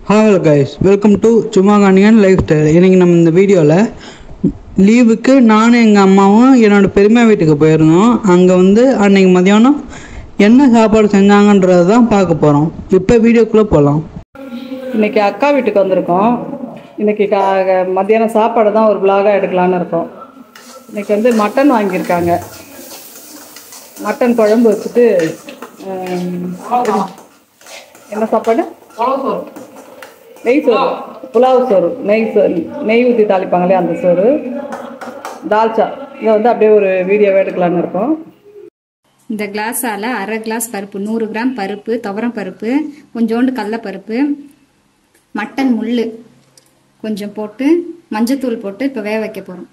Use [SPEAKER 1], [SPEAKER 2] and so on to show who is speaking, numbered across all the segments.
[SPEAKER 1] Hello guys welcome to சும்மாகானியன் life style இன்றைக்கி நம்ம இந்த வீடியோவில் லீவுக்கு நானும் எங்கள் அம்மாவும் என்னோடய பெரியம்மா வீட்டுக்கு போயிருந்தோம் அங்கே வந்து அன்னைக்கு மதியானம் என்ன சாப்பாடு செஞ்சாங்கன்றது தான் பார்க்க போகிறோம் இப்போ வீடியோக்குள்ளே போகலாம்
[SPEAKER 2] இன்னைக்கு அக்கா வீட்டுக்கு வந்திருக்கோம் இன்னைக்கு கா மத்தியானம் சாப்பாடு தான் ஒரு vlog-ஆ எடுக்கலான்னு இருக்கோம் இன்னைக்கு வந்து மட்டன் வாங்கியிருக்காங்க மட்டன் குழம்பு வச்சுட்டு ஆம், என்ன சாப்பாடு நெய் சோறு புலாவ் சோறு நெய் சோறு நெய் ஊற்றி தாளிப்பாங்களே அந்த சோறு தால்ச்சா இதை வந்து அப்படியே ஒரு வீடியோவை எடுக்கலான்னு இருக்கோம்
[SPEAKER 3] இந்த கிளாஸால் அரை கிளாஸ் பருப்பு நூறு கிராம் பருப்பு துவரம் பருப்பு கொஞ்சோண்டு கடலப்பருப்பு மட்டன் முள் கொஞ்சம் போட்டு மஞ்சத்தூள் போட்டு இப்போ வேக வைக்க போகிறோம்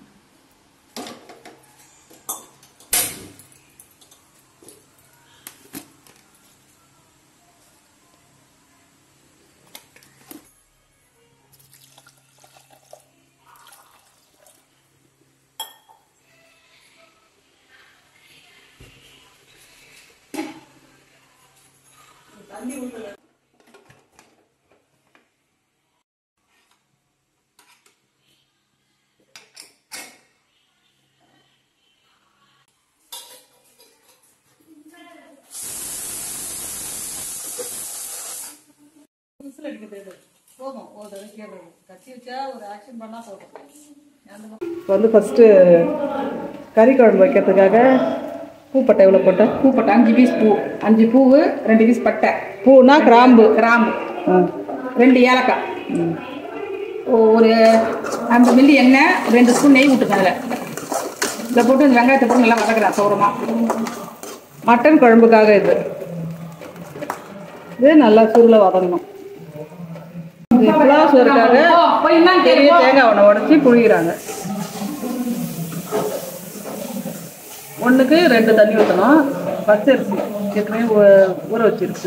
[SPEAKER 2] இப்போ வந்து ஃபஸ்ட்டு கறி குழம்பு வைக்கிறதுக்காக பூப்பட்டை எவ்வளோ போட்டேன்
[SPEAKER 4] பூ பட்டை அஞ்சு பீஸ் பூ அஞ்சு பூவு ரெண்டு பீஸ் பட்டை
[SPEAKER 2] பூனா கிராம்பு
[SPEAKER 4] கிராம்பு
[SPEAKER 2] ஆ
[SPEAKER 4] ரெண்டு ஏலக்காய் ஒரு அந்த மில்லி எண்ணெய் ரெண்டு ஸ்பூன் நெய் விட்டுக்கேன் அதில் இதில் போட்டு இந்த வெங்காயத்தை போட்டு நல்லா வதக்குறேன் சௌரமா
[SPEAKER 2] மட்டன் குழம்புக்காக இது இது நல்லா சுருள வதங்கணும் இது புலாவ் சோறுக்காக
[SPEAKER 4] போய் என்னன்னு
[SPEAKER 2] பெரிய
[SPEAKER 4] தெரியும்
[SPEAKER 2] தேங்காய் ஒன்று உடச்சி புழிகிறாங்க ஒன்றுக்கு ரெண்டு தண்ணி ஊற்றணும் பச்சரிசி ஏற்கனவே ஊ- ஊற வச்சிருக்கு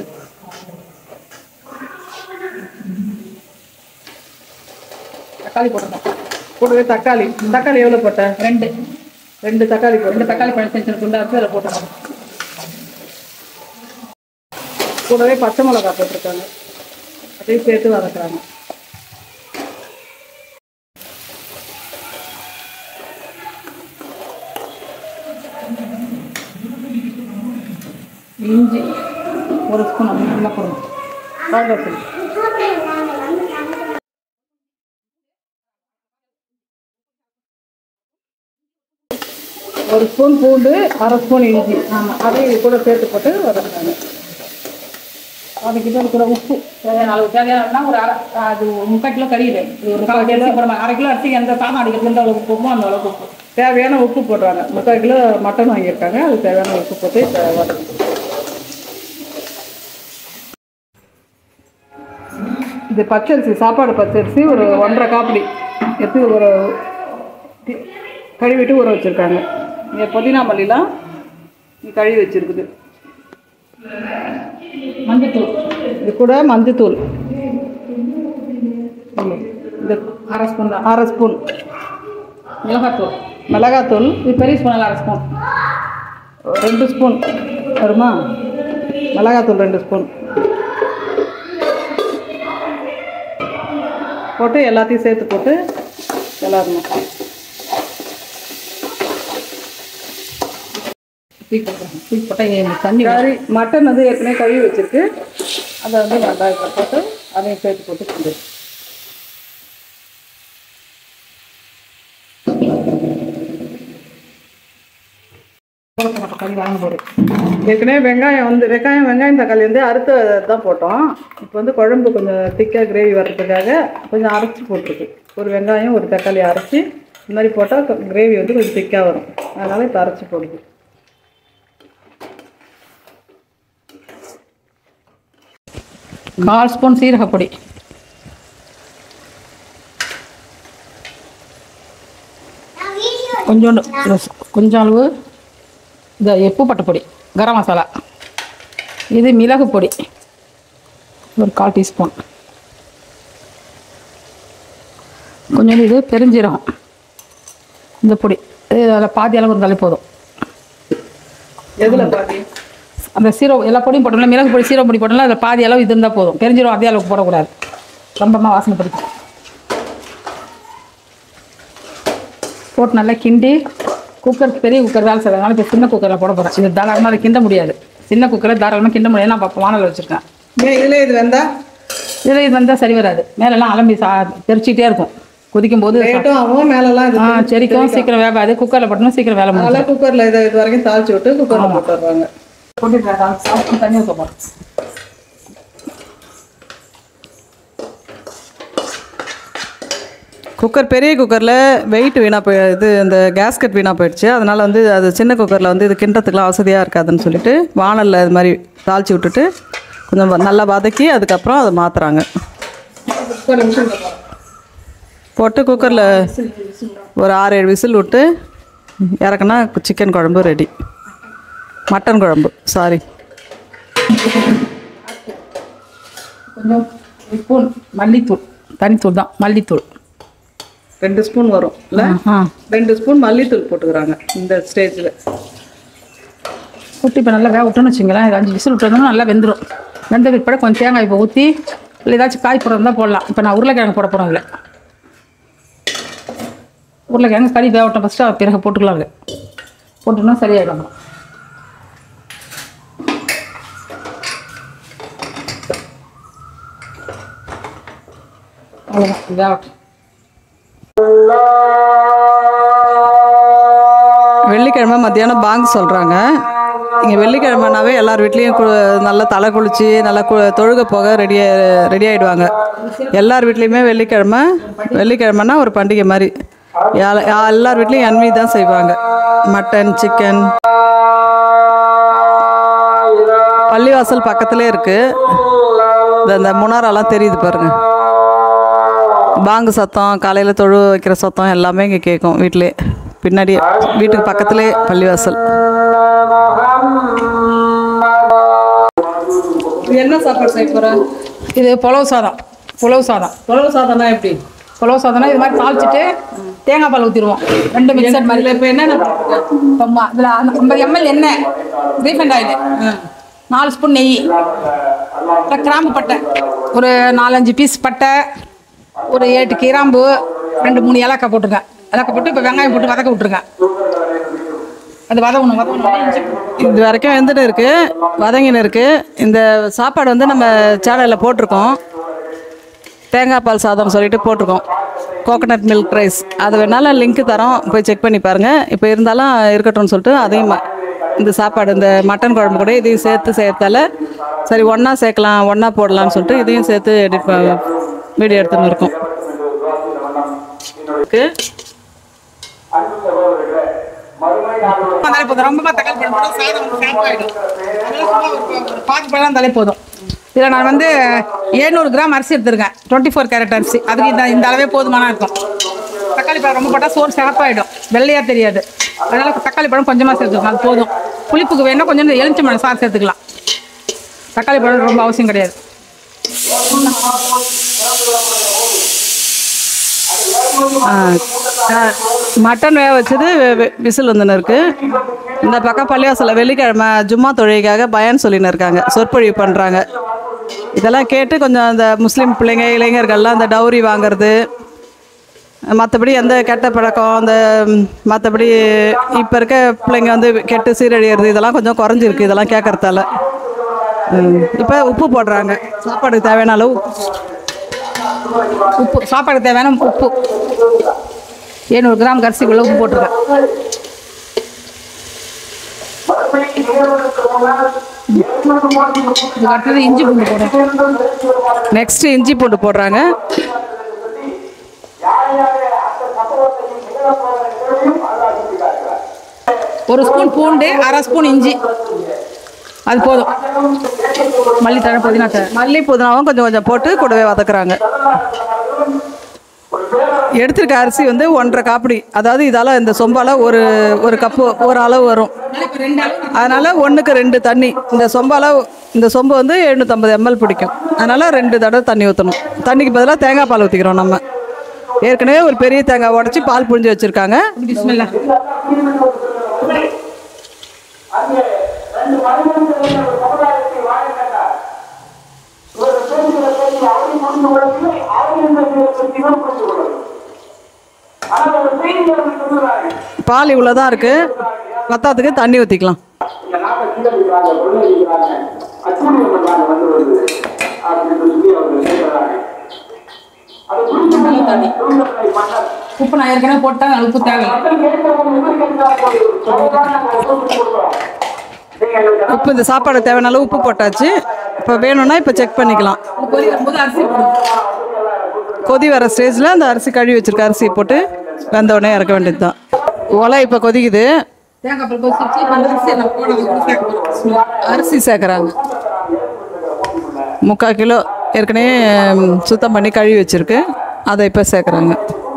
[SPEAKER 4] தக்காளி போட்டுருக்கோம்
[SPEAKER 2] கூடவே தக்காளி தக்காளி எவ்வளோ போட்ட
[SPEAKER 4] ரெண்டு
[SPEAKER 2] ரெண்டு தக்காளி போட்டு
[SPEAKER 4] ரெண்டு தக்காளி பழம் சின்ன சின்ன துண்டா வச்சு அதில் போட்டுருக்கோம்
[SPEAKER 2] கூடவே பச்சை மிளகா போட்டிருக்காங்க அதையும் சேர்த்து வதக்குறாங்க
[SPEAKER 4] இஞ்சி ஒரு ஸ்பூன் அப்படி நல்லா போடணும்
[SPEAKER 2] வாங்க சொல்லி ஒரு ஸ்பூன் பூண்டு அரை ஸ்பூன் இஞ்சி ஆமாம் அதையும் இது கூட சேர்த்து போட்டு வதக்குறாங்க
[SPEAKER 4] அதுக்கு இது கூட உப்பு தேவையான அளவு தேவையான ஒரு அரை அது ஒரு முக்கால் கிலோ கறியுது இது ஒரு கால் கிலோ அரிசி போடுறோம் அரை கிலோ அரிசி எந்த சாதம் அடிக்கிறது எந்த அளவுக்கு உப்புமோ அந்த அளவுக்கு உப்பு
[SPEAKER 2] தேவையான உப்பு போடுறாங்க முக்கால் கிலோ மட்டன் வாங்கியிருக்காங்க அது தேவையான உப்பு போட்டு இப்ப வதக்கணும் இது பச்சரிசி சாப்பாடு பச்சரிசி ஒரு ஒன்றரை காப்படி எடுத்து ஒரு தி- கழுவிட்டு ஊற வச்சுருக்காங்க இங்கே புதினா மல்லிலாம் இங்க கழுவி வச்சுருக்குது
[SPEAKER 4] மஞ்சத்தூள்
[SPEAKER 2] இது கூட மஞ்சத்தூள் இந்த
[SPEAKER 4] அரை ஸ்பூன் தான்
[SPEAKER 2] அரை ஸ்பூன்
[SPEAKER 4] மிளகாத்தூள்
[SPEAKER 2] மிளகாத்தூள்
[SPEAKER 4] இது பெரிய ஸ்பூனில் அரை ஸ்பூன்
[SPEAKER 2] ரெண்டு ஸ்பூன் வருமா மிளகாத்தூள் ரெண்டு ஸ்பூன் போட்டு எல்லாத்தையும் சேர்த்து போட்டு கிளறணும்
[SPEAKER 4] தூக்கி போட்டுறேன் தூக்கி போட்டால் இந்த தண்ணி
[SPEAKER 2] கறி மட்டன் வந்து ஏற்கனவே கழுவி வச்சிருக்கு அதை வந்து வெங்காயத்தை போட்டு அதையும் சேர்த்து போட்டு கிண்டு
[SPEAKER 4] கறி வாங்க போடு
[SPEAKER 2] ஏற்கனவே வெங்காயம் வந்து வெங்காயம் வெங்காயம் தக்காளி வந்து அறுத்து தான் போட்டோம் இப்போ வந்து குழம்பு கொஞ்சம் திக்காக கிரேவி வர்றதுக்காக கொஞ்சம் அரைச்சி போட்டிருக்கு ஒரு வெங்காயம் ஒரு தக்காளி அரைச்சி இந்த மாதிரி போட்டால் கிரேவி வந்து கொஞ்சம் திக்காக வரும் அதனால் இப்போ அரைச்சி போடுது
[SPEAKER 4] கால் ஸ்பூன் சீரகப்பொடி கொஞ்சோண்டு ஒரு- கொஞ்சம் அளவு இந்த எப்பு பட்டை பொடி கரம் மசாலா இது மிளகு பொடி ஒரு கால் டீஸ்பூன் கொஞ்சோண்டு இது பெருஞ்சீரகம் இந்த பொடி இது அதில் பாதி அளவு இருந்தாலே போதும்
[SPEAKER 2] எதில் பாதி
[SPEAKER 4] அந்த சீரோ எல்லா பொடியும் போட்டோம்ல மிளகு பொடி சீரோ பொடி போட்டோம்ல அதில் பாதி அளவு இது இருந்தால் போதும் பெருஞ்சீரகம் அதே அளவுக்கு போடக்கூடாது ரொம்பமாக வாசனை பிடிக்கும் போட்டு நல்லா கிண்டி குக்கர் பெரிய குக்கர் வேலை செய்யறதுனால இப்போ சின்ன குக்கரில் போட போகிறேன் இது தாராளமாக அதை கிண்ட முடியாது சின்ன குக்கரில் தாராளமாக கிண்ட முடியாது நான் இப்போ வானல் வச்சுருக்கேன்
[SPEAKER 2] ஏன் இதுல இது வெந்தா
[SPEAKER 4] இதில் இது வந்தால் சரி வராது மேலெல்லாம் அலம்பி சா தெரிச்சிக்கிட்டே இருக்கும் கொதிக்கும் போது
[SPEAKER 2] லேட்டும் ஆகும் மேலெல்லாம் இது
[SPEAKER 4] ஆ செரிக்கும் சீக்கிரம் வேகாது குக்கரில் போட்டோம்னா சீக்கிரம் வேலை முடியும்
[SPEAKER 2] அதெல்லாம் குக்கர்ல இதை இது வரைக்கும் தாளிச்சு விட்டு குக்கர்ல போட்டுடுறாங்க
[SPEAKER 4] கொட்டிட்டு சாப்பிட்டு தண்ணி ஊற்ற போகிறேன்
[SPEAKER 2] குக்கர் பெரிய குக்கரில் வெயிட் வீணாக போய் இது இந்த கேஸ்கட் வீணாக போயிடுச்சு அதனால் வந்து அது சின்ன குக்கரில் வந்து இது கிண்டத்துக்குலாம் வசதியாக இருக்காதுன்னு சொல்லிட்டு வானலில் இது மாதிரி தாளிச்சு விட்டுட்டு கொஞ்சம் வ- நல்லா வதக்கி அதுக்கப்புறம் அதை மாற்றுறாங்க போட்டு குக்கரில் ஒரு ஆறு ஏழு விசில் விட்டு இறக்குனா சிக்கன் குழம்பு ரெடி மட்டன் குழம்பு சாரி
[SPEAKER 4] கொஞ்சம் ஸ்பூன் மல்லித்தூள் தனித்தூள் தான் மல்லித்தூள்
[SPEAKER 2] ரெண்டு ஸ்பூன் வரும் இல்லை
[SPEAKER 4] ஆ
[SPEAKER 2] ரெண்டு ஸ்பூன் மல்லித்தூள் போட்டுக்கிறாங்க இந்த ஸ்டேஜில்
[SPEAKER 4] ஊற்றி இப்போ நல்லா வேக விட்டோன்னு வச்சுங்களேன் இது அஞ்சு விசில் விட்டோம்னா நல்லா வெந்துடும் வெந்த பிற்பாடு கொஞ்சம் தேங்காய் இப்போ ஊற்றி இல்லை ஏதாச்சும் காய் போடுறதா போடலாம் இப்போ நான் உருளைக்கிழங்கு போட போகிறேன் இதில் உருளைக்கிழங்கு கறி வேகட்டும் ஃபஸ்ட்டு பிறகு போட்டுக்கலாம் அதில் போட்டோம்னா சரியாயிடும் அப்புறம். அவ்வளோதான் இது வேகட்டும்
[SPEAKER 2] வெள்ளிக்கிழமை மத்தியானம் பாங்கு சொல்கிறாங்க இங்கே வெள்ளிக்கிழமைனாவே எல்லார் வீட்லேயும் கு நல்லா தலை குளிச்சு நல்லா கு தொழுக போக ரெடி ரெடி ஆகிடுவாங்க எல்லார் வீட்லேயுமே வெள்ளிக்கிழமை வெள்ளிக்கிழமைனா ஒரு பண்டிகை மாதிரி யா- யா- எல்லார் வீட்லேயும் என்வி தான் செய்வாங்க மட்டன் சிக்கன் பள்ளிவாசல் பக்கத்துலேயே இருக்குது இந்த இந்த முனாரெல்லாம் தெரியுது பாருங்க பாங்கு சத்தம் காலையில் தொழு வைக்கிற சத்தம் எல்லாமே இங்கே கேட்கும் வீட்டிலே பின்னாடி வீட்டுக்கு பக்கத்துலேயே பள்ளிவாசல் என்ன சாப்பாடு செய்ய போகிற
[SPEAKER 4] இது புலவு சாதம் புலவு சாதம்
[SPEAKER 2] உழவு சாதம்னா எப்படி
[SPEAKER 4] புலவு சாதம்னா இது மாதிரி தாளிச்சிட்டு தேங்காய் பால் ஊற்றிடுவோம் ரெண்டு மிக்சர் மாதிரி
[SPEAKER 2] இப்போ என்னென்ன
[SPEAKER 4] அம்மா இதில் ஐம்பது எம்எல் எண்ணெய் ரீஃபண்ட் ஆயில் நாலு ஸ்பூன் நெய் அப்புறம் கிராம்பு பட்டை ஒரு நாலஞ்சு பீஸ் பட்டை ஒரு எட்டு கிராம்பு ரெண்டு மூணு ஏலக்காய் போட்டிருக்கேன் ஏலக்காய் போட்டு இப்போ வெங்காயம் போட்டு வதக்க விட்ருக்கேன் அது வதங்கணும் வதங்கணும் இஞ்சி
[SPEAKER 2] இது வரைக்கும் வெந்துட்டு இருக்கு வதங்கின்னு இருக்கு இந்த சாப்பாடு வந்து நம்ம சேனலில் போட்டிருக்கோம் தேங்காய் பால் சாதம் சொல்லிட்டு போட்டிருக்கோம் கோகனட் மில்க் ரைஸ் அது வேணாலும் லிங்க் தரோம் போய் செக் பண்ணி பாருங்கள் இப்போ இருந்தாலும் இருக்கட்டும்னு சொல்லிட்டு அதையும் ம- இந்த சாப்பாடு இந்த மட்டன் குழம்பு கூட இதையும் சேர்த்து சேர்த்தால சரி ஒன்றா சேர்க்கலாம் ஒன்றா போடலாம்னு சொல்லிட்டு இதையும் சேர்த்து எடிட் வீடியோ எடுத்துன்னு இருக்கோம் இருக்கு
[SPEAKER 4] தலை போதும் ரொம்ப தக்காளி பழம் போட்டால் சாதம் சாப்பாயிடும் அதனால சும்மா ஒரு ஒரு பாதி பழம் தலை போதும் இதில் நான் வந்து 700 கிராம் அரிசி எடுத்திருக்கேன் டுவெண்ட்டி ஃபோர் கேரட் அரிசி அதுக்கு இந்த இந்த அளவே போதுமானா இருக்கும் தக்காளி பழம் ரொம்ப போட்டால் சோறு சிறப்பாயிடும் வெள்ளையா தெரியாது அதனால தக்காளி பழம் கொஞ்சமாக சேர்த்துக்கலாம் அது போதும் புளிப்புக்கு வேணால் கொஞ்சம் இந்த எலுமிச்சம்பழம் சாறு சேர்த்துக்கலாம் தக்காளி பழம் ரொம்ப அவசியம் கிடையாது
[SPEAKER 2] ஆ, ஆ, மட்டன் வேக வச்சது வி- வி- விசில் வந்துன்னு இருக்கு இந்த பக்கம் பள்ளிவாசலில் வெள்ளிக்கிழமை ஜும்மா தொழுகைக்காக பயன் சொல்லின்னு இருக்காங்க சொற்பொழிவு பண்ணுறாங்க இதெல்லாம் கேட்டு கொஞ்சம் அந்த முஸ்லீம் பிள்ளைங்க இளைஞர்கள்லாம் அந்த டௌரி வாங்குறது மற்றபடி எந்த கெட்ட பழக்கம் அந்த மற்றபடி இப்போ இருக்க பிள்ளைங்க வந்து கெட்டு சீரழியிறது இதெல்லாம் கொஞ்சம் குறைஞ்சிருக்கு இதெல்லாம் கேட்கறதால இப்போ உப்பு போடுறாங்க சாப்பாடுக்கு தேவையான அளவு உப்பு
[SPEAKER 4] உப்பு சாப்பாடு தேவையான உப்பு ஏழ்நூறு கிராம் கரிசிக்குள்ள உப்பு போட்டிருக்கேன் இதுக்கு அடுத்தது இஞ்சி பூண்டு போடுறேன்
[SPEAKER 2] நெக்ஸ்ட் இஞ்சி பூண்டு போடுறாங்க
[SPEAKER 4] ஒரு ஸ்பூன் பூண்டு அரை ஸ்பூன் இஞ்சி அது போதும் மல்லித்தழை புதினா தழை
[SPEAKER 2] மல்லி புதினாவும் கொஞ்சம் கொஞ்சம் போட்டு கூடவே வதக்குறாங்க எடுத்திருக்க அரிசி வந்து ஒன்றரை காப்படி அதாவது இதால் இந்த சொம்பால் ஒரு ஒரு கப்பு ஒரு அளவு வரும் அதனால் ஒன்றுக்கு ரெண்டு தண்ணி இந்த சொம்பால் இந்த சொம்பு வந்து எழுநூற்றம்பது எம்எல் பிடிக்கும் அதனால் ரெண்டு தடவை தண்ணி ஊற்றணும் தண்ணிக்கு பதிலாக தேங்காய் பால் ஊற்றிக்கிறோம் நம்ம ஏற்கனவே ஒரு பெரிய தேங்காய் உடச்சி பால் புழிஞ்சு வச்சுருக்காங்க
[SPEAKER 4] பிஸ்மில்லா
[SPEAKER 2] பால் இவ்வளோதான் இருக்கு பத்தாத்துக்கு தண்ணி ஊற்றிக்கலாம்
[SPEAKER 4] உப்பு நான் ஏற்கனவே போட்டேன் அது உப்பு தேவை
[SPEAKER 2] உப்பு இந்த சாப்பாடு தேவையான அளவு உப்பு போட்டாச்சு இப்போ வேணும்னா இப்போ செக் பண்ணிக்கலாம்
[SPEAKER 4] கொதி வரும்போது அரிசி போடணும்
[SPEAKER 2] கொதி வர ஸ்டேஜில் அந்த அரிசி கழுவி வச்சிருக்க அரிசி போட்டு வெந்த உடனே இறக்க வேண்டியது தான் ஒலை இப்போ கொதிக்குது
[SPEAKER 4] தேங்காய் பால் கொதிச்சு இப்போ அந்த அரிசியை நம்ம போட கூட சேர்க்க போகிறோம்
[SPEAKER 2] அரிசி சேர்க்குறாங்க முக்கால் கிலோ ஏற்கனவே ம், சுத்தம் பண்ணி கழுவி வச்சிருக்கு அதை இப்போ சேர்க்குறாங்க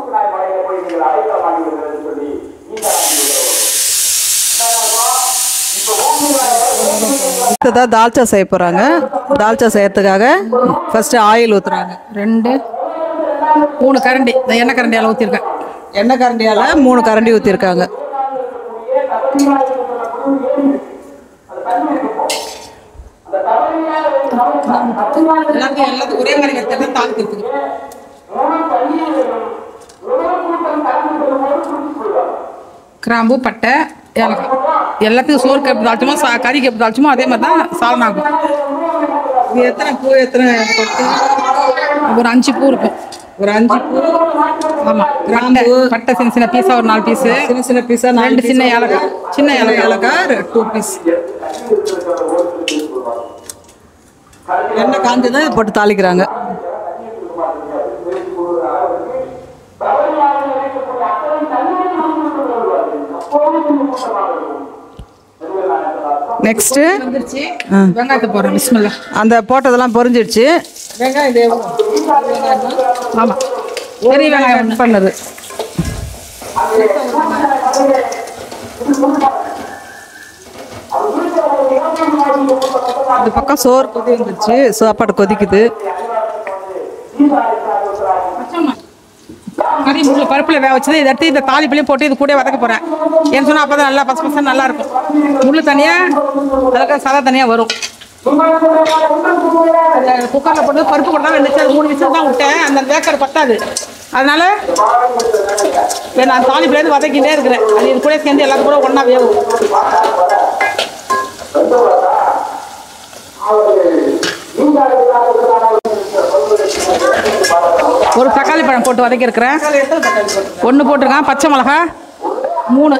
[SPEAKER 2] அடுத்ததாக தால்ச்சா செய்ய போகிறாங்க தால்ச்சா செய்யறதுக்காக ஃபஸ்ட்டு ஆயில் ஊற்றுறாங்க
[SPEAKER 4] ரெண்டு மூணு கரண்டி இந்த எண்ணெய் கரண்டியால் ஊற்றிருக்கேன்
[SPEAKER 2] எண்ணெய் கரண்டியால் மூணு கரண்டி ஊற்றிருக்காங்க
[SPEAKER 4] எல்லாத்தையும் எல்லாத்துக்கும் ஒரே மாதிரி கருத்து தான் தாளிக்கிறதுக்கு கிராம்பு பட்டை ஏலக்காய் எல்லாத்துக்கும் சோறு கப்பு தாளிச்சோமோ சா கறி கப்பு தாளிச்சோமோ அதே மாதிரி தான் சாதனம் ஆகும்
[SPEAKER 2] இது எத்தனை பூ எத்தனை கொத்து
[SPEAKER 4] ஒரு அஞ்சு பூ இருக்கும்
[SPEAKER 2] ஒரு அஞ்சு பூ
[SPEAKER 4] ஆமாம் பட்டை பட்டை சின்ன சின்ன பீஸாக ஒரு நாலு பீஸு
[SPEAKER 2] சின்ன சின்ன பீஸாக நாலு
[SPEAKER 4] ரெண்டு சின்ன ஏலக்காய் சின்ன ஏலக்காய்
[SPEAKER 2] ஏலக்காய் டூ பீஸ் எண்ணெய் காஞ்சதை போட்டு தாளிக்கிறாங்க நெக்ஸ்ட்டு
[SPEAKER 4] வந்துருச்சு வெங்காயத்தை போடுறேன் பிஸ்மில்லா
[SPEAKER 2] அந்த போட்டதெல்லாம் பொரிஞ்சிடுச்சு
[SPEAKER 4] வெங்காயம் இது ஆமாம் பெரிய வெங்காயம் ஒன்று
[SPEAKER 2] கட் பண்ணது இந்த பக்கம் சோறு கொதி வந்துருச்சு சாப்பாடு கொதிக்குது
[SPEAKER 4] கறி முள்ளு பருப்பில் வேக வச்சது இதை எடுத்து இந்த தாளிப்புலையும் போட்டு இது கூட வதக்க போகிறேன் ஏன்னு சொன்னால் அப்போ தான் நல்லா பசு பசு நல்லா இருக்கும் முள்ளு தனியாக அதுக்கு சதை தனியாக வரும் குக்கரில் போட்டு பருப்பு கூட தான் வெந்துச்சு அது மூணு விசில் தான் விட்டேன் அந்த வேக்கர் பத்தாது அதனால இப்ப நான் தாளிப்புலேருந்து வதக்கிட்டே இருக்கிறேன் அது இது கூட சேர்ந்து எல்லாரும் கூட ஒன்றா வேகும் ஒரு தக்காளி பழம் போட்டு வதக்கியிருக்கிறேன் ஒன்று போட்டிருக்கேன் பச்சை மிளகா மூணு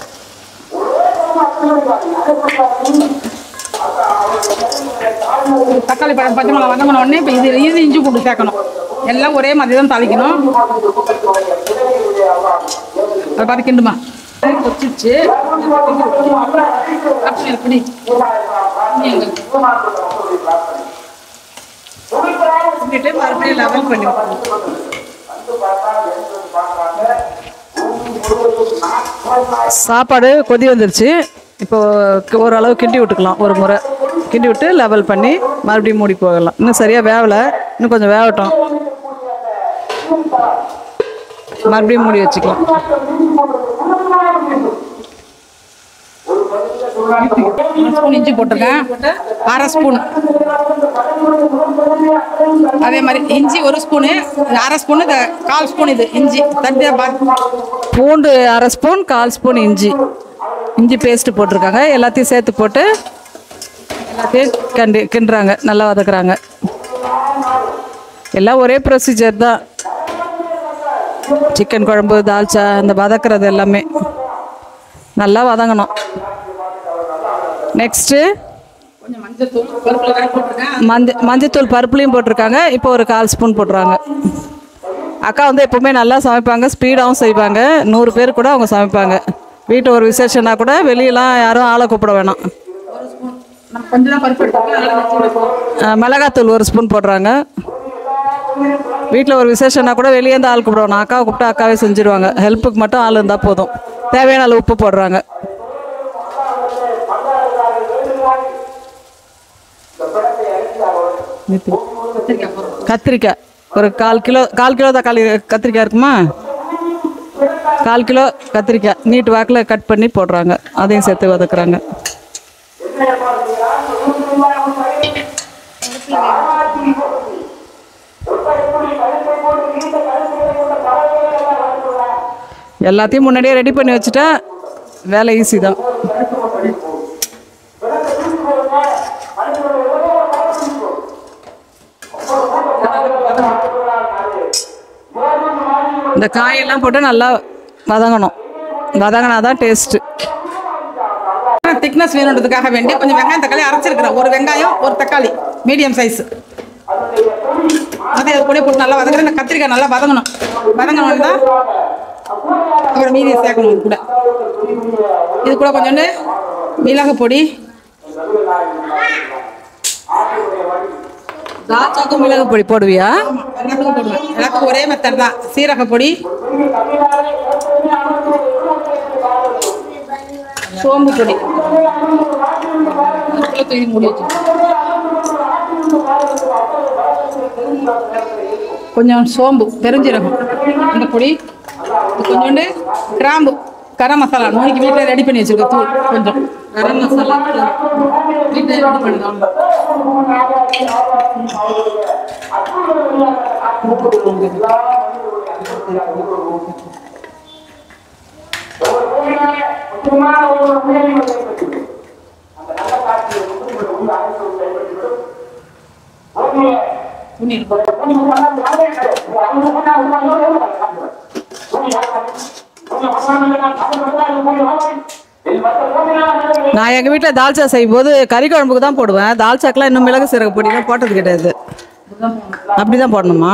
[SPEAKER 4] தக்காளி பழம் பச்சை மிளகா வதங்கின உடனே இப்போ இது இது இஞ்சி பூண்டு சேர்க்கணும் எல்லாம் ஒரே மாதிரி தான் தாளிக்கணும் அதை பார்த்து கிண்டுமா கொச்சிச்சு அப்படி அப்படி
[SPEAKER 2] கிண்டிட்டு மறுபடியும் லெவல் பண்ணி விட்டுருங்க. சாப்பாடு கொதி வந்துருச்சு இப்போ க- ஓரளவு கிண்டி விட்டுக்கலாம் ஒரு முறை கிண்டி விட்டு லெவல் பண்ணி மறுபடியும் மூடி போகலாம் இன்னும் சரியாக வேகலை இன்னும் கொஞ்சம் வேகட்டும் மறுபடியும் மூடி வச்சுக்கலாம்
[SPEAKER 4] ஒரு ஸ்பூன் இஞ்சி போட்டிருக்கேன் அரை ஸ்பூன் அதே மாதிரி இஞ்சி ஒரு ஸ்பூனு இது அரை ஸ்பூனு இது கால் ஸ்பூன் இது இஞ்சி தட்டியா பார்த்து
[SPEAKER 2] பூண்டு அரை ஸ்பூன் கால் ஸ்பூன் இஞ்சி இஞ்சி பேஸ்ட் போட்டிருக்காங்க எல்லாத்தையும் சேர்த்து போட்டு எல்லாத்தையும் கண்டி கிண்டுறாங்க நல்லா வதக்குறாங்க எல்லாம் ஒரே ப்ரொசீஜர் தான் சிக்கன் குழம்பு தால்ச்சா இந்த வதக்குறது எல்லாமே நல்லா வதங்கணும் நெக்ஸ்ட்டு
[SPEAKER 4] கொஞ்சம் மஞ்சள் தூள் பருப்பில் வேற போட்டிருக்கேன்
[SPEAKER 2] மஞ்ச மஞ்சத்தூள் பருப்புலையும் போட்டிருக்காங்க இப்போ ஒரு கால் ஸ்பூன் போட்டுறாங்க அக்கா வந்து எப்பவுமே நல்லா சமைப்பாங்க ஸ்பீடாகவும் செய்வாங்க நூறு பேர் கூட அவங்க சமைப்பாங்க வீட்டு ஒரு விசேஷம்னா கூட வெளியெல்லாம் யாரும் ஆளை கூப்பிட வேணாம்
[SPEAKER 4] நம்ம கொஞ்சம் தான் பருப்பு எடுத்துருக்கோம் நல்லா வச்சு வைப்போம்.
[SPEAKER 2] அஹ் மிளகாத்தூள் ஒரு ஸ்பூன் போடுறாங்க வீட்டில் ஒரு விசேஷம்னா கூட வெளியேருந்து ஆள் கூப்பிட வேணாம் அக்காவை கூப்பிட்டா அக்காவே செஞ்சுருவாங்க ஹெல்ப்புக்கு மட்டும் ஆள் இருந்தால் போதும் தேவையான அளவு உப்பு போடுறாங்க கத்திரிக்காய் ஒரு கால் கிலோ கால் கிலோ தக்காளி கத்திரிக்காய் இருக்குமா கால் கிலோ கத்திரிக்காய் நீட் வாக்கில் கட் பண்ணி போடுறாங்க அதையும் சேர்த்து வதக்குறாங்க எல்லாத்தையும் முன்னாடியே ரெடி பண்ணி வச்சுட்டா வேலை ஈஸி தான் இந்த காயெல்லாம் போட்டு நல்லா வதங்கணும் வதங்கினா தான் டேஸ்ட்டு திக்னஸ் வேணுன்றதுக்காக வேண்டி கொஞ்சம் வெங்காயம் தக்காளி அரைச்சிருக்கிறேன் ஒரு வெங்காயம் ஒரு தக்காளி மீடியம் சைஸ் அதே அது கூட போட்டு நல்லா வதங்குறேன் இந்த கத்திரிக்காய் நல்லா வதங்கணும் வதங்கணும் தான் அப்புறம் மீதியை சேர்க்கணும் இது கூட இது கூட கொஞ்சோண்டு மிளகு பொடி தாச்சாக்கும் மிளகு பொடி போடுவியா எல்லாத்துக்கும் போடுவேன் எல்லாத்துக்கும் ஒரே மெத்தட் தான் சீரக பொடி சோம்பு பொடி அதுக்குள்ள தூக்கி மூடி வச்சு கொஞ்சம் சோம்பு பெருஞ்சீரகம் அந்த பொடி இது கொஞ்சோண்டு கிராம்பு கரம் மசாலா நோய்க்கு வீட்டில் ரெடி பண்ணி வச்சிருக்க தூள் கொஞ்சம் கரம் மசாலா வீட்டில் ரெடி பண்ணி துணி நான் எங்கள் வீட்டில் தால்ச்சா செய்யும்போது கறி குழம்புக்கு தான் போடுவேன் தால்ச்சாக்கெலாம் இன்னும் மிளகு சீரக பொடிலாம் போட்டது கிடையாது அப்படி தான் போடணுமா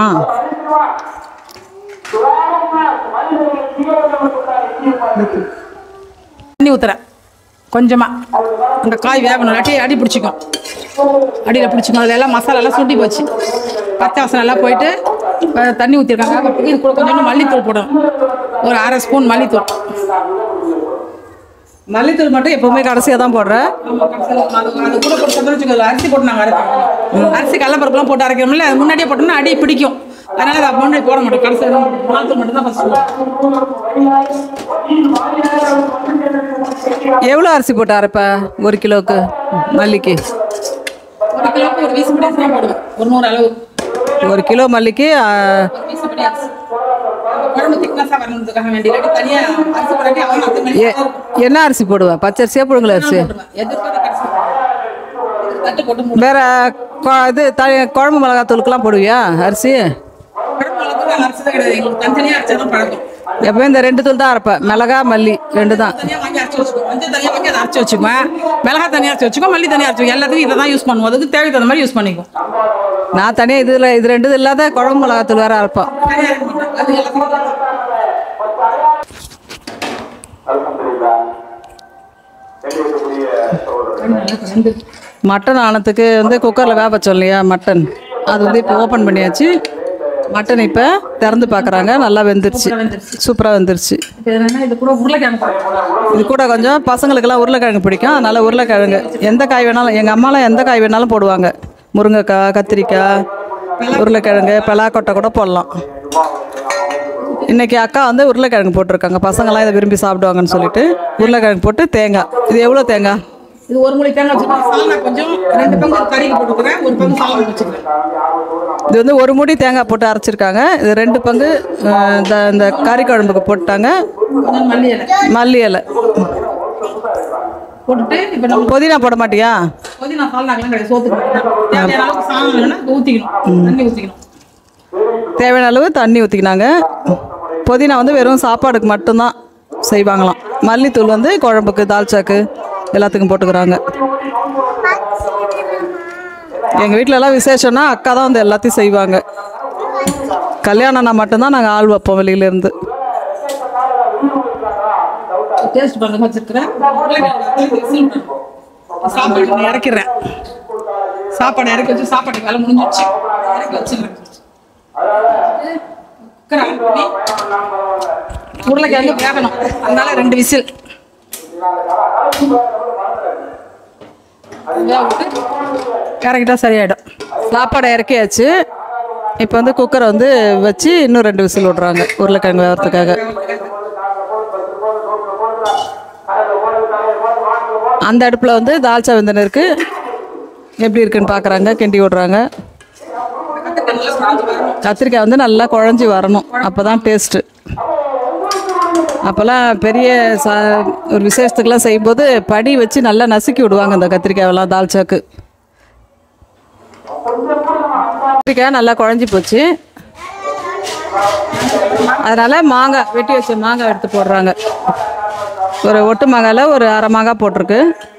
[SPEAKER 2] தண்ணி ஊற்றுறேன் கொஞ்சமாக அந்த காய் வேகணும் இல்லாட்டி அடி பிடிச்சிக்கும் அடியில் பிடிச்சிக்கும் அதில் எல்லாம் மசாலா எல்லாம் சுண்டி போச்சு பச்சை வாசனை எல்லாம் போயிட்டு அஹ், தண்ணி ஊற்றிருக்காங்க இது கூட கொஞ்சோண்டு மல்லித்தூள் போடணும் ஒரு அரை ஸ்பூன் மல்லித்தூள் மல்லித்தூள் மட்டும் எப்பவுமே கடைசியாக தான் போடுறேன் அது கூட போட்டு வச்சுக்கோங்க அரிசி போட்டு நாங்கள் அரைப்போம் அரிசி கடலப்பருப்புலாம் போட்டு அரைக்கிறோம்ல அது முன்னாடியே போட்டோம்னா அடி பிடிக்கும் அதனால அதை முன்னாடி போட மாட்டோம் கடைசியாக தான் மல்லித்தூள் மட்டும் தான் ஃபஸ்ட் எவ்வளோ அரிசி போட்டு அரைப்ப ஒரு கிலோவுக்கு மல்லிக்கு ஒரு கிலோவுக்கு ஒரு வீசு படி தான் போடுவேன் ஒரு நூறு அளவு ஒரு கிலோ மல்லிக்கு ஆ, ஒரு வீசு படி அரிசி குழம்பு திக்னஸாக வரணுன்றதுக்காக வேண்டி இல்லாட்டி தனியாக அரிசி போடாட்டி அவன் அது மாதிரி
[SPEAKER 5] எ- என்ன அரிசி போடுவேன் பச்சரிசியா புழுங்கல் அரிசி
[SPEAKER 2] எதிர்பார்த்த கடைசி தட்டு போட்டு மூணு
[SPEAKER 5] வேற கொ- இது த குழம்பு மிளகாத்தூளுக்கெல்லாம் போடுவியா அரிசி
[SPEAKER 2] குழம்பு மிளகாத்தூள் அரிசி தான் கிடையாது எங்களுக்கு தனித்தனியாக அரைச்சா தான் பழக்கம்
[SPEAKER 5] எப்பவும் இந்த ரெண்டு தூள் தான் அரைப்பேன் மிளகா மல்லி ரெண்டு தான்
[SPEAKER 2] தனியாக வாங்கி அரைச்சி வச்சுக்கோ மஞ்சள் தனியாக வாங்கி அதை அரைச்சி வச்சுக்குவேன் மிளகா தனியாக அரைச்சி வச்சுக்கோ மல்லி தனியாக அரைச்சி எல்லாத்துக்கும் இதை தான் யூஸ் பண்ணுவோம் அதுக்கு தேவைக்கு தகுந்த மாதிரி யூஸ் பண்ணிக்கும்
[SPEAKER 5] நான் தனியாக இதில் இது ரெண்டு இல்லாத குழம்பு மிளகாத்தூள் வேற அரைப்பேன்
[SPEAKER 2] தனியாக இருக்க மாட்டேன் அது எல்லாத்துக்கும்
[SPEAKER 5] மட்டன் ஆனத்துக்கு வந்து குக்கரில் வேக வச்சோம் இல்லையா மட்டன் அது வந்து இப்போ ஓப்பன் பண்ணியாச்சு மட்டன் இப்போ திறந்து பார்க்குறாங்க நல்லா வெந்துருச்சு சூப்பராக வெந்துருச்சு
[SPEAKER 2] இப்போ என்னன்னா இது கூட உருளைக்கிழங்கு போடுறேன்.
[SPEAKER 5] இது கூட கொஞ்சம் பசங்களுக்கெல்லாம் உருளைக்கிழங்கு பிடிக்கும் அதனால் உருளைக்கிழங்கு எந்த காய் வேணாலும் எங்கள் அம்மாலாம் எந்த காய் வேணாலும் போடுவாங்க முருங்கைக்காய் கத்திரிக்காய் உருளைக்கிழங்கு பலாக்கொட்டை கூட போடலாம் இன்னைக்கு அக்கா வந்து உருளைக்கிழங்கு போட்டிருக்காங்க பசங்களாம் இதை விரும்பி சாப்பிடுவாங்கன்னு சொல்லிட்டு உருளைக்கிழங்கு போட்டு தேங்காய் இது எவ்வளோ தேங்காய்
[SPEAKER 2] இது ஒரு முளை தேங்காய் வச்சுருக்கேன் சால்னா கொஞ்சம் ரெண்டு பங்கு கறிக்கு போட்டுக்கிறேன் ஒரு பங்கு சால்னா வச்சுக்கிறேன்
[SPEAKER 5] இது வந்து ஒரு மூடி தேங்காய் போட்டு அரைச்சிருக்காங்க இது ரெண்டு பங்கு அஹ், இந்த இந்த கறி குழம்புக்கு போட்டாங்க
[SPEAKER 2] கொஞ்சம் மல்லி இலை
[SPEAKER 5] மல்லி இலை
[SPEAKER 2] போட்டுட்டு இப்போ நம்ம
[SPEAKER 5] புதினா போட மாட்டியா
[SPEAKER 2] புதினா சால்னாக்கெல்லாம் கிடையாது சோத்துக்கு போட்டுக்கலாம். தேவையான அளவுக்கு சால்னா வேணும்னா ஊற்றிக்கணும் தண்ணி ஊற்றிக்கணும்
[SPEAKER 5] தேவையான அளவு தண்ணி ஊற்றிக்கினாங்க புதினா வந்து வெறும் சாப்பாடுக்கு மட்டும்தான் செய்வாங்களாம் மல்லித்தூள் வந்து குழம்புக்கு தால்ச்சாக்கு எல்லாத்துக்கும் போட்டுக்கிறாங்க எங்கள் வீட்டிலலாம் விசேஷம்னா அக்கா தான் வந்து எல்லாத்தையும் செய்வாங்க கல்யாணம்னா மட்டும்தான் நாங்கள் ஆள் வைப்போம் வெளியிலேருந்து
[SPEAKER 2] டேஸ்ட் பண்ணுங்க வச்சிருக்கிறேன் சாப்பாடு நான் இறக்கிறேன் சாப்பாடு இறக்கி வச்சு சாப்பாட்டுக்கு வேலை முடிஞ்சிடுச்சு இறக்கி வச்சிடுறேன் குக்கரை ஆன் பண்ணி உருளைக்கிழங்கு வேகணும் அதனால ரெண்டு விசில் இறக்கிட்டா சரியாயிடும்
[SPEAKER 5] சாப்பாடை இறக்கியாச்சு இப்போ வந்து குக்கரை வந்து வச்சு இன்னும் ரெண்டு விசில் விட்றாங்க உருளைக்கிழங்கு வேகிறதுக்காக அந்த அடுப்பில் வந்து தால்ச்சா வெந்தன இருக்கு எப்படி இருக்குன்னு பார்க்குறாங்க கிண்டி விட்றாங்க கத்திரிக்காய் வந்து நல்லா குழஞ்சி வரணும் அப்போ தான் டேஸ்ட்டு அப்போல்லாம் பெரிய சா ஒரு விசேஷத்துக்கெல்லாம் செய்யும்போது படி வச்சு நல்லா நசுக்கி விடுவாங்க இந்த கத்திரிக்காயெல்லாம் தால்ச்சாக்கு கத்திரிக்காய் நல்லா குழஞ்சி போச்சு அதனால் மாங்காய் வெட்டி வச்ச மாங்காய் எடுத்து போடுறாங்க ஒரு ஒட்டு மாங்காயில் ஒரு அரை மாங்காய் போட்டிருக்கு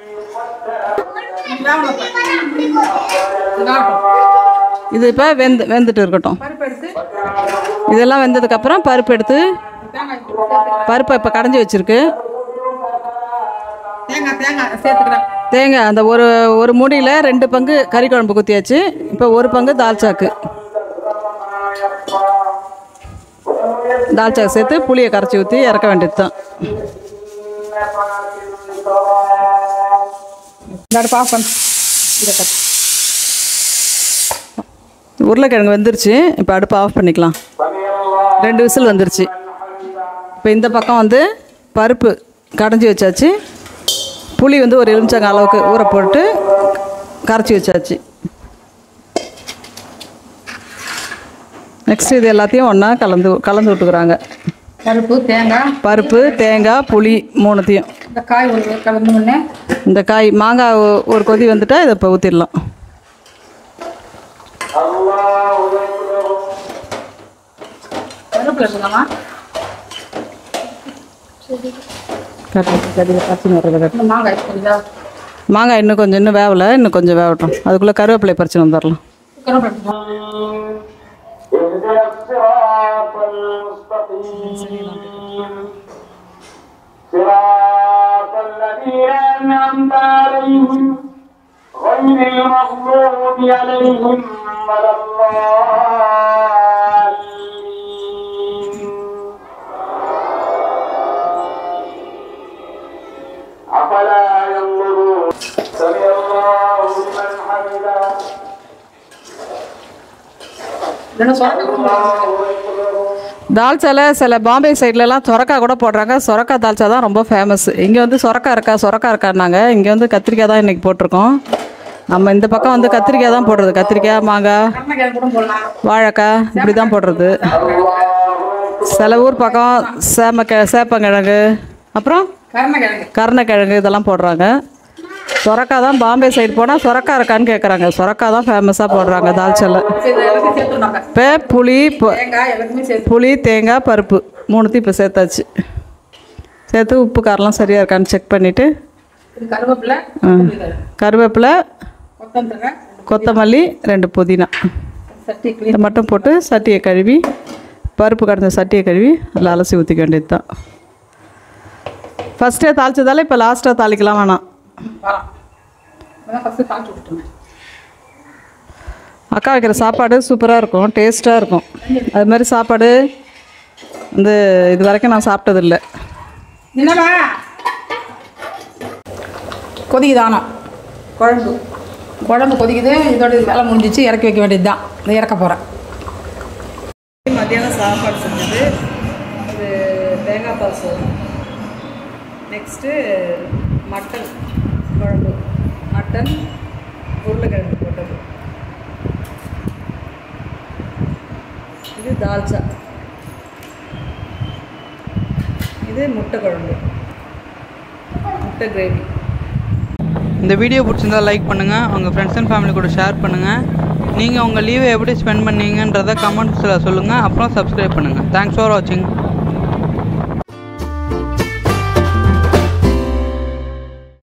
[SPEAKER 5] இது இப்போ வெந்து வெந்துட்டு இருக்கட்டும் இதெல்லாம் வெந்ததுக்கப்புறம் பருப்பு எடுத்து பருப்பை இப்போ கடைஞ்சி வச்சிருக்கு
[SPEAKER 4] தேங்காய் தேங்காய் சேர்த்துக்கிறேன்
[SPEAKER 5] தேங்காய் அந்த ஒரு ஒரு மூடியில் ரெண்டு பங்கு கறி குழம்பு குத்தியாச்சு இப்போ ஒரு பங்கு தால்ச்சாக்கு தால்ச்சாக்கு சேர்த்து புளியை கரைச்சி ஊற்றி இறக்க வேண்டியது தான்
[SPEAKER 4] இந்த அடுப்பு ஆஃப் பண்ணு இதை கட்டு
[SPEAKER 5] உருளைக்கிழங்கு வெந்துருச்சு இப்போ அடுப்பு ஆஃப் பண்ணிக்கலாம் ரெண்டு விசில் வந்துருச்சு இப்போ இந்த பக்கம் வந்து பருப்பு கடைஞ்சி வச்சாச்சு புளி வந்து ஒரு எலுமிச்சங்க அளவுக்கு ஊற போட்டு கரைச்சி வச்சாச்சு நெக்ஸ்ட் இது எல்லாத்தையும் ஒன்றா கலந்து கலந்து விட்டுக்கிறாங்க
[SPEAKER 4] பருப்பு தேங்காய்
[SPEAKER 5] பருப்பு தேங்காய் புளி மூணுத்தையும்
[SPEAKER 4] இந்த காய் ஒரு கலந்து முன்னே
[SPEAKER 5] இந்த காய் மாங்காய் ஒ- ஒரு கொதி வந்துட்டா இதை இப்போ ஊற்றிடலாம்
[SPEAKER 4] கருவேப்பிலை இருக்குங்கம்மா இந்த மாங்காய் இருக்குங்களா
[SPEAKER 5] மாங்காய் இன்னும் கொஞ்சம் இன்னும் வேவலை இன்னும் கொஞ்சம் வேகட்டும் அதுக்குள்ளே கருவேப்பிலை பறிச்சு வந்துடலாம்
[SPEAKER 4] கருவேப்பிலை
[SPEAKER 6] اهدنا الصراط المستقيم صراط الذين أنعمت عليهم غير المغضوب عليهم ولا الضالين أفلا ينظرون سمع الله لمن حمده
[SPEAKER 4] இல்லைன்னா சொரக்காய்
[SPEAKER 5] தால்ச்சால சில பாம்பே சைட்லலாம் சொரக்காய் கூட போடுறாங்க சொரக்காய் தால்ச்சா தான் ரொம்ப ஃபேமஸ் இங்கே வந்து சொரக்காய் இருக்கா சொரக்காய் இருக்கான்னாங்க இங்கே வந்து கத்திரிக்காய் தான் இன்றைக்கி போட்டிருக்கோம் நம்ம இந்த பக்கம் வந்து கத்திரிக்காய் தான் போடுறது கத்திரிக்காய் மாங்காய்
[SPEAKER 4] கருணக்கிழங்கு கூட போடலாம்
[SPEAKER 5] வாழைக்காய் இப்படி தான் போடுறது சில ஊர் பக்கம் சேமக்க சேப்பங்கிழங்கு அப்புறம்
[SPEAKER 4] கருணக்கிழங்கு
[SPEAKER 5] கருணக்கிழங்கு இதெல்லாம் போடுறாங்க சொரக்காய் தான் பாம்பே சைடு போனால் சொரக்காய் இருக்கான்னு கேட்குறாங்க சொரக்காய் தான் ஃபேமஸாக போடுறாங்க தால்ச்சால
[SPEAKER 4] சரி, இதை எல்லாத்தையும் சேர்த்துருந்தாங்க
[SPEAKER 5] இப்போ புளி பொ-
[SPEAKER 4] தேங்காய் எல்லாத்தையுமே சேர்த்து
[SPEAKER 5] புளி தேங்காய் பருப்பு மூணுத்தையும் இப்போ சேர்த்தாச்சு சேர்த்து உப்பு காரெலாம் சரியாக இருக்கான்னு செக் பண்ணிவிட்டு
[SPEAKER 4] இது கருவேப்பிலை இது
[SPEAKER 5] கருவேப்பிலை
[SPEAKER 4] கொத்தமல்லி
[SPEAKER 5] கொத்தமல்லி ரெண்டு புதினா
[SPEAKER 4] சட்டி
[SPEAKER 5] இதை
[SPEAKER 4] கிளீன்
[SPEAKER 5] மட்டும் போட்டு சட்டியை கழுவி பருப்பு கடைஞ்ச சட்டியை கழுவி அதில் அலசி ஊற்றிக்க வேண்டியது தான் ஃபஸ்ட்டே தாளிச்சதால இப்போ லாஸ்ட்டாக தாளிக்கலாம் வேணாம்
[SPEAKER 4] வரலாம் அதான் ஃபஸ்ட்டு காய்ச்சி விட்டுருங்க
[SPEAKER 5] அக்கா வைக்கிற சாப்பாடு சூப்பராக இருக்கும் டேஸ்ட்டாக இருக்கும் அது மாதிரி சாப்பாடு வந்து இது வரைக்கும் நான் சாப்பிட்டதில்லை
[SPEAKER 4] என்னம்மா கொதிக்குதானோ குழம்பு குழம்பு கொதிக்குது இதோட இது வேலை முடிஞ்சிச்சு இறக்கி வைக்க வேண்டியது தான் இதை இறக்க போகிறேன்
[SPEAKER 5] மத்தியானம் சாப்பாடு செஞ்சது இது தேங்காய் பால் சோறு நெக்ஸ்ட்டு மட்டன் குழம்பு மட்டன் உருளைக்கிழங்கு போட்டது இது தால்ச்சா இது முட்டை குழம்பு முட்டை கிரேவி
[SPEAKER 1] இந்த வீடியோ பிடிச்சிருந்தா லைக் பண்ணுங்கள் உங்கள் ஃப்ரெண்ட்ஸ் அண்ட் ஃபேமிலி கூட ஷேர் பண்ணுங்கள் நீங்கள் உங்கள் லீவை எப்படி ஸ்பெண்ட் பண்ணீங்கன்றதை கமெண்ட்ஸில் சொல்லுங்கள் அப்புறம் சப்ஸ்கிரைப் பண்ணுங்கள் தேங்க்ஸ் ஃபார் வாட்சிங்